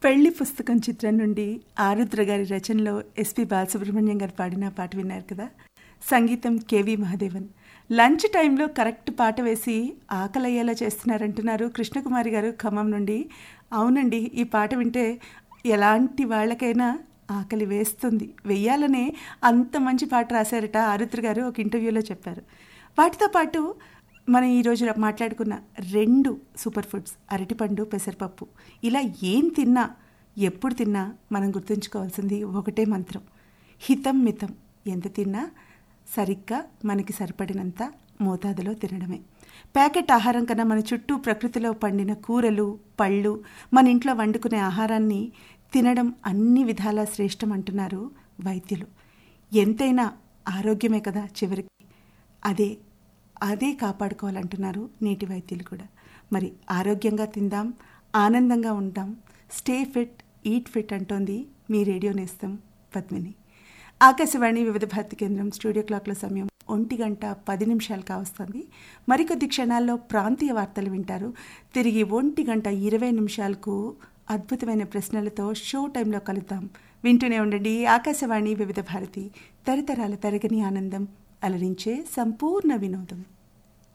పెళ్లి పుస్తకం చిత్రం నుండి ఆరుద్ర గారి రచనలో ఎస్పి బాలసుబ్రహ్మణ్యం గారు పాడిన పాట విన్నారు కదా సంగీతం కేవి మహాదేవన్ లంచ్ టైంలో కరెక్ట్ పాట వేసి ఆకలయ్యేలా చేస్తున్నారంటున్నారు కృష్ణకుమారి గారు ఖమ్మం నుండి అవునండి ఈ పాట వింటే ఎలాంటి వాళ్ళకైనా ఆకలి వేస్తుంది వెయ్యాలనే అంత మంచి పాట రాశారట ఆరుద్ర గారు ఒక ఇంటర్వ్యూలో చెప్పారు వాటితో పాటు మనం ఈరోజు మాట్లాడుకున్న రెండు సూపర్ ఫుడ్స్ అరటిపండు పెసరపప్పు ఇలా ఏం తిన్నా ఎప్పుడు తిన్నా మనం గుర్తుంచుకోవాల్సింది ఒకటే మంత్రం హితం మితం ఎంత తిన్నా సరిగ్గా మనకి సరిపడినంత మోతాదులో తినడమే ప్యాకెట్ ఆహారం కన్నా మన చుట్టూ ప్రకృతిలో పండిన కూరలు పళ్ళు మన ఇంట్లో వండుకునే ఆహారాన్ని తినడం అన్ని విధాలా శ్రేష్టం అంటున్నారు వైద్యులు ఎంతైనా ఆరోగ్యమే కదా చివరికి అదే అదే కాపాడుకోవాలంటున్నారు నేటి వైద్యులు కూడా మరి ఆరోగ్యంగా తిందాం ఆనందంగా ఉంటాం స్టే ఫిట్ ఈట్ ఫిట్ అంటోంది మీ రేడియో నేస్తం పద్మిని ఆకాశవాణి వివిధ భారతి కేంద్రం స్టూడియో క్లాక్ల సమయం ఒంటి గంట పది నిమిషాలు కావస్తుంది మరికొద్ది క్షణాల్లో ప్రాంతీయ వార్తలు వింటారు తిరిగి ఒంటి గంట ఇరవై నిమిషాలకు అద్భుతమైన ప్రశ్నలతో షో టైంలో కలుద్దాం వింటూనే ఉండండి ఆకాశవాణి వివిధ భారతి తరతరాల తరగని ఆనందం అలరించే సంపూర్ణ వినోదం